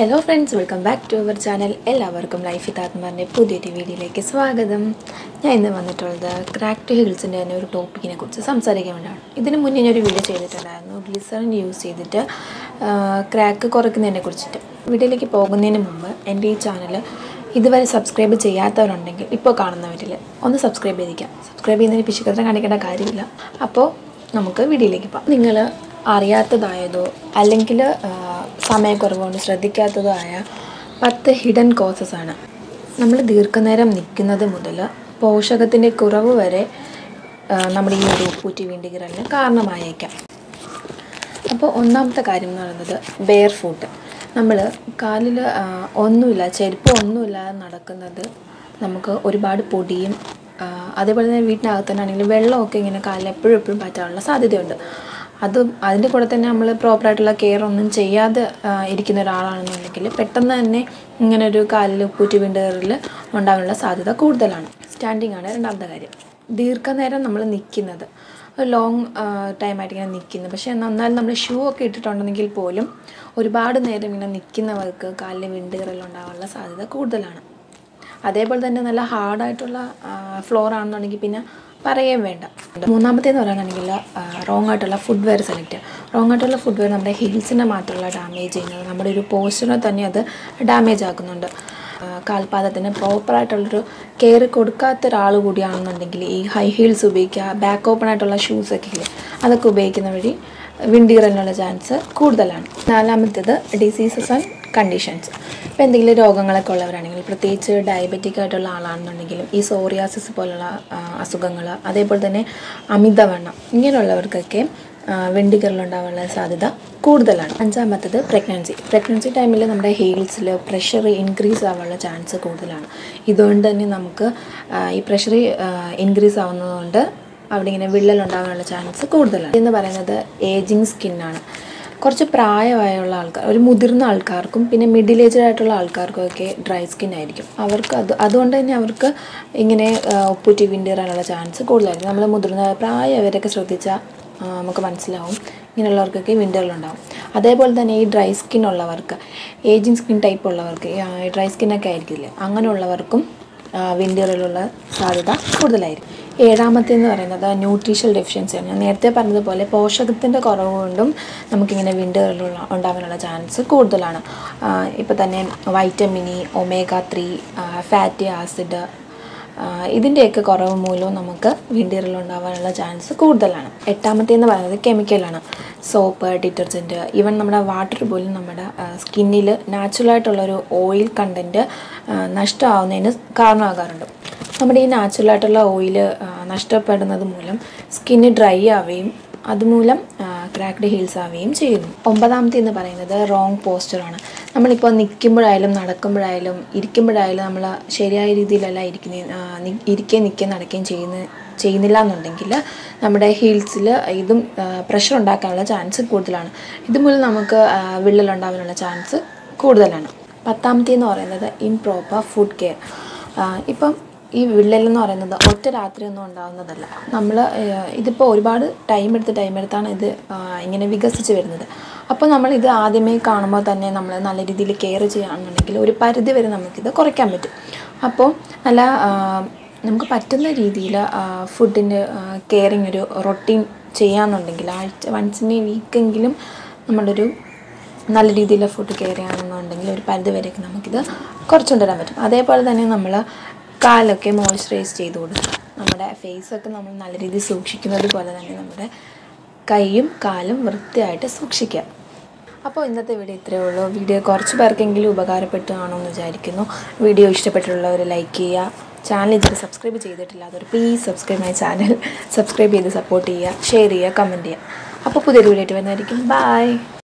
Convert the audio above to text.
hello friends welcome back to our channel എല്ലാവർക്കും life with ആത്മാറിൻ്റെ പുതിയൊരു വീഡിയോയിലേക്ക് സ്വാഗതം ഞാൻ ഇന്ന് വന്നിട്ടുള്ളത് ക്രാക്ട് ഹിൽസിൻ്റെ തന്നെ ഒരു ടോപ്പിക്കിനെ കുറിച്ച് സംസാരിക്കാൻ വേണ്ടിയാണ് ഇതിന് മുന്നേ ഞാൻ ഒരു വീഡിയോ ചെയ്തിട്ടുണ്ടായിരുന്നു ഗ്ലിസറിൻ യൂസ് ചെയ്തിട്ട് ക്രാക്ക് കുറയ്ക്കുന്നതിനെ കുറിച്ചിട്ട് വീഡിയോയിലേക്ക് പോകുന്നതിന് മുമ്പ് എൻ്റെ ഈ ചാനൽ ഇതുവരെ സബ്സ്ക്രൈബ് ചെയ്യാത്തവരുണ്ടെങ്കിൽ ഇപ്പോൾ കാണുന്നവരിൽ ഒന്ന് സബ്സ്ക്രൈബ് ചെയ്തിരിക്കാം സബ്സ്ക്രൈബ് ചെയ്യുന്നതിന് പിശുക്കത്രം കാണിക്കേണ്ട കാര്യമില്ല അപ്പോൾ നമുക്ക് വീഡിയോയിലേക്ക് പോകാം നിങ്ങൾ അറിയാത്തതായതോ അല്ലെങ്കിൽ സമയക്കുറവ് കൊണ്ട് ശ്രദ്ധിക്കാത്തതോ ആയ പത്ത് ഹിഡൻ കോസസ് ആണ് നമ്മൾ ദീർഘനേരം നിൽക്കുന്നത് മുതൽ പോഷകത്തിൻ്റെ കുറവ് വരെ ആ, നമ്മുടെ ഈ ഒരു ഉപ്പൂറ്റി വീണ്ടുകിറലിന് കാരണമായേക്കാം അപ്പോൾ ഒന്നാമത്തെ കാര്യം എന്ന് പറയുന്നത് ബെയർ ഫുട്ട് നമ്മൾ കാലിൽ ഒന്നുമില്ല ചെരുപ്പ് ഒന്നുമില്ലാതെ നടക്കുന്നത് നമുക്ക് ഒരുപാട് പൊടിയും ആ, അതേപോലെ തന്നെ വീട്ടിനകത്ത് തന്നെ ആണെങ്കിൽ വെള്ളമൊക്കെ ഇങ്ങനെ കാലിൽ എപ്പോഴും എപ്പോഴും പറ്റാനുള്ള സാധ്യതയുണ്ട് അതും അതിൻ്റെ കൂടെ തന്നെ നമ്മൾ പ്രോപ്പറായിട്ടുള്ള കെയർ ഒന്നും ചെയ്യാതെ ആ, ഇരിക്കുന്ന ഒരാളാണെന്നുണ്ടെങ്കിൽ പെട്ടെന്ന് തന്നെ ഇങ്ങനെ ഒരു കാലിൽ ഉപ്പൂറ്റി വീണ്ടുകയറിൽ ഉണ്ടാകാനുള്ള സാധ്യത കൂടുതലാണ് സ്റ്റാൻഡിങ് ആണ് രണ്ടാമത്തെ കാര്യം ദീർഘനേരം നമ്മൾ നിൽക്കുന്നത് ഒരു ലോങ് ടൈമായിട്ട് ഇങ്ങനെ നിൽക്കുന്നത് പക്ഷേ എന്നാൽ നമ്മൾ ഷൂ ഒക്കെ ഇട്ടിട്ടുണ്ടെങ്കിൽ പോലും ഒരുപാട് നേരം ഇങ്ങനെ നിൽക്കുന്നവർക്ക് കാലിൽ വിണ്ടുകറൽ ഉണ്ടാകാനുള്ള സാധ്യത കൂടുതലാണ് അതേപോലെ തന്നെ നല്ല ഹാർഡായിട്ടുള്ള ഫ്ലോർ ആണെന്നുണ്ടെങ്കിൽ പിന്നെ പറയുകയും വേണ്ട മൂന്നാമത്തേന്ന് പറയുകയാണെങ്കിൽ റോങ് ആയിട്ടുള്ള ഫുഡ് വെയർ സെലക്ട് ചെയ്യുക റോങ് ആയിട്ടുള്ള ഫുഡ് വെയർ നമ്മുടെ ഹിൽസിനെ മാത്രമല്ല ഡാമേജ് ചെയ്യുന്നത് നമ്മുടെ ഒരു പോസ്ചറിനെ തന്നെ അത് ഡാമേജ് ആക്കുന്നുണ്ട് ആ, കാൽപാദത്തിന് പ്രോപ്പറായിട്ടുള്ളൊരു കെയർ കൊടുക്കാത്ത ഒരാൾ കൂടിയാണെന്നുണ്ടെങ്കിൽ ഈ ഹൈ ഹീൽസ് ഉപയോഗിക്കുക ബാക്ക് ഓപ്പൺ ആയിട്ടുള്ള ഷൂസൊക്കെ ഇല്ലേ അതൊക്കെ ഉപയോഗിക്കുന്ന വഴി വിണ്ടീറലിനുള്ള ചാൻസ് കൂടുതലാണ് നാലാമത്തേത് ഡിസീസസ് ആൻഡ് കണ്ടീഷൻസ് ഇപ്പോൾ എന്തെങ്കിലും രോഗങ്ങളൊക്കെ ഉള്ളവരാണെങ്കിൽ പ്രത്യേകിച്ച് ഡയബറ്റിക് ആയിട്ടുള്ള ആളാണെന്നുണ്ടെങ്കിലും ഈ സോറിയാസിസ് പോലുള്ള അസുഖങ്ങൾ അതേപോലെ തന്നെ അമിതവണ്ണം ഇങ്ങനെയുള്ളവർക്കൊക്കെ വെണ്ടിക്കറിലുണ്ടാവാനുള്ള സാധ്യത കൂടുതലാണ് അഞ്ചാമത്തത് പ്രഗ്നൻസി പ്രഗ്നൻസി ടൈമിൽ നമ്മുടെ ഹീൽസിൽ പ്രഷർ ഇൻക്രീസ് ആവാനുള്ള ചാൻസ് കൂടുതലാണ് ഇതുകൊണ്ട് തന്നെ നമുക്ക് ആ, ഈ പ്രഷർ ഇൻക്രീസ് ആവുന്നതുകൊണ്ട് അവിടെ ഇങ്ങനെ വിള്ളൽ ഉണ്ടാകാനുള്ള ചാൻസ് കൂടുതലാണ് എന്ന് പറയുന്നത് ഏജിങ് സ്കിന്നാണ് കുറച്ച് പ്രായമായുള്ള ആൾക്കാർ ഒരു മുതിർന്ന ആൾക്കാർക്കും പിന്നെ മിഡിൽ ഏജ്ഡ് ആയിട്ടുള്ള ആൾക്കാർക്കും ഒക്കെ ഡ്രൈ സ്കിൻ ആയിരിക്കും അവർക്ക് അത് അതുകൊണ്ട് തന്നെ അവർക്ക് ഇങ്ങനെ ഉപ്പുറ്റി വിണ്ടിറാനുള്ള ചാൻസ് കൂടുതലായിരിക്കും നമ്മൾ മുതിർന്ന പ്രായമായവരൊക്കെ ശ്രദ്ധിച്ചാൽ ആ, നമുക്ക് മനസ്സിലാവും ഇങ്ങനെയുള്ളവർക്കൊക്കെ വിൻ്ററിലുണ്ടാവും അതേപോലെ തന്നെ ഈ ഡ്രൈ സ്കിൻ ഉള്ളവർക്ക് ഏജിങ് സ്കിൻ ടൈപ്പ് ഉള്ളവർക്ക് ഈ ഡ്രൈ സ്കിന്നൊക്കെ ആയിരിക്കില്ലേ അങ്ങനെയുള്ളവർക്കും വിൻ്ററിലുള്ള സാധ്യത കൂടുതലായിരിക്കും ഏഴാമത്തെ എന്ന് പറയുന്നത് ന്യൂട്രീഷ്യൽ ഡെഫിഷ്യൻസിയാണ് ഞാൻ നേരത്തെ പറഞ്ഞതുപോലെ പോഷകത്തിൻ്റെ കുറവ് കൊണ്ടും നമുക്കിങ്ങനെ വിൻ്ററിലുള്ള ഉണ്ടാകാനുള്ള ചാൻസ് കൂടുതലാണ് ഇപ്പോൾ തന്നെ vitamin E omega three fatty acid ആഹ് ഇതിൻ്റെയൊക്കെ കുറവ് മൂലവും നമുക്ക് വിണ്ടീറിൽ ഉണ്ടാകാനുള്ള ചാൻസ് കൂടുതലാണ് എട്ടാമത്തെ എന്ന് പറയുന്നത് കെമിക്കലാണ് സോപ്പ് ഡിറ്റർജൻറ്റ് ഈവൻ നമ്മുടെ വാട്ടർ പോലും നമ്മുടെ സ്കിന്നിൽ നാച്ചുറലായിട്ടുള്ളൊരു ഓയിൽ കണ്ടൻറ്റ് നഷ്ടമാവുന്നതിന് കാരണമാകാറുണ്ട് നമ്മുടെ ഈ നാച്ചുറലായിട്ടുള്ള ഓയിൽ നഷ്ടപ്പെടുന്നത് മൂലം സ്കിന്ന് ഡ്രൈ ആവുകയും അതുമൂലം ക്രാക്ഡ് ഹീൽസ് ആവുകയും ചെയ്യുന്നു ഒമ്പതാമത്തെ എന്ന് പറയുന്നത് റോങ് പോസ്റ്ററാണ് നമ്മളിപ്പോൾ നിൽക്കുമ്പോഴായാലും നടക്കുമ്പോഴായാലും ഇരിക്കുമ്പോഴായാലും നമ്മൾ ശരിയായ രീതിയിലല്ല ഇരിക്കുന്ന ഇരിക്കുകയും നിൽക്കുകയും നടക്കുകയും ചെയ്യുന്ന ചെയ്യുന്നില്ല എന്നുണ്ടെങ്കിൽ നമ്മുടെ ഹീൽസിൽ ഇതും പ്രഷർ ഉണ്ടാക്കാനുള്ള ചാൻസ് കൂടുതലാണ് ഇതുമൂലം നമുക്ക് ആ, വിള്ളലുണ്ടാകാനുള്ള ചാൻസ് കൂടുതലാണ് പത്താമത്തെ എന്ന് പറയുന്നത് ഇംപ്രോപ്പർ ഫുഡ് കെയർ ഇപ്പം ഈ വിള്ളലെന്ന് പറയുന്നത് ഒറ്റ രാത്രി ഒന്നും ഉണ്ടാകുന്നതല്ല നമ്മൾ ഇതിപ്പോൾ ഒരുപാട് ടൈം എടുത്ത് ടൈം എടുത്താണ് ഇത് ആ, ഇങ്ങനെ വികസിച്ച് വരുന്നത് അപ്പോൾ നമ്മൾ ഇത് ആദ്യമേ കാണുമ്പോൾ തന്നെ നമ്മൾ നല്ല രീതിയിൽ കെയർ ചെയ്യുകയാണെന്നുണ്ടെങ്കിൽ ഒരു പരിധി വരെ നമുക്കിത് കുറയ്ക്കാൻ പറ്റും അപ്പോൾ നല്ല ആ, നമുക്ക് പറ്റുന്ന രീതിയിൽ ഫുഡിൻ്റെ കെയറിങ് ഒരു റൊട്ടീൻ ചെയ്യാന്നുണ്ടെങ്കിൽ ആഴ്ച വൺസ് ഇൻ എ വീക്കെങ്കിലും നമ്മളൊരു നല്ല രീതിയിൽ ഫുഡ് കെയർ ചെയ്യുകയാണെന്നുണ്ടെങ്കിൽ ഒരു പരിധി വരെയൊക്കെ നമുക്കിത് കുറച്ചുകൊണ്ടുവരാൻ പറ്റും അതേപോലെ തന്നെ നമ്മൾ കാലൊക്കെ മോയ്സ്ചറൈസ് ചെയ്ത് കൊടുക്കുക നമ്മുടെ ഫേസൊക്കെ നമ്മൾ നല്ല രീതിയിൽ സൂക്ഷിക്കുന്നത് പോലെ തന്നെ നമ്മുടെ കൈയും കാലും വൃത്തിയായിട്ട് സൂക്ഷിക്കുക അപ്പോൾ ഇന്നത്തെ വീഡിയോ ഇത്രയേ ഉള്ളൂ വീഡിയോ കുറച്ച് പേർക്കെങ്കിലും ഉപകാരപ്പെട്ടു കാണുമെന്ന് വിചാരിക്കുന്നു വീഡിയോ ഇഷ്ടപ്പെട്ടുള്ളവർ ലൈക്ക് ചെയ്യുക ചാനൽ ഇതുവരെ സബ്സ്ക്രൈബ് ചെയ്തിട്ടില്ലാത്തവർ please subscribe my channel subscribe ചെയ്ത് സപ്പോർട്ട് ചെയ്യുക ഷെയർ ചെയ്യുക കമൻറ്റ് ചെയ്യുക അപ്പോൾ പുതിയൊരു വീഡിയോ ആയിട്ട് വരുന്നതായിരിക്കും ബൈ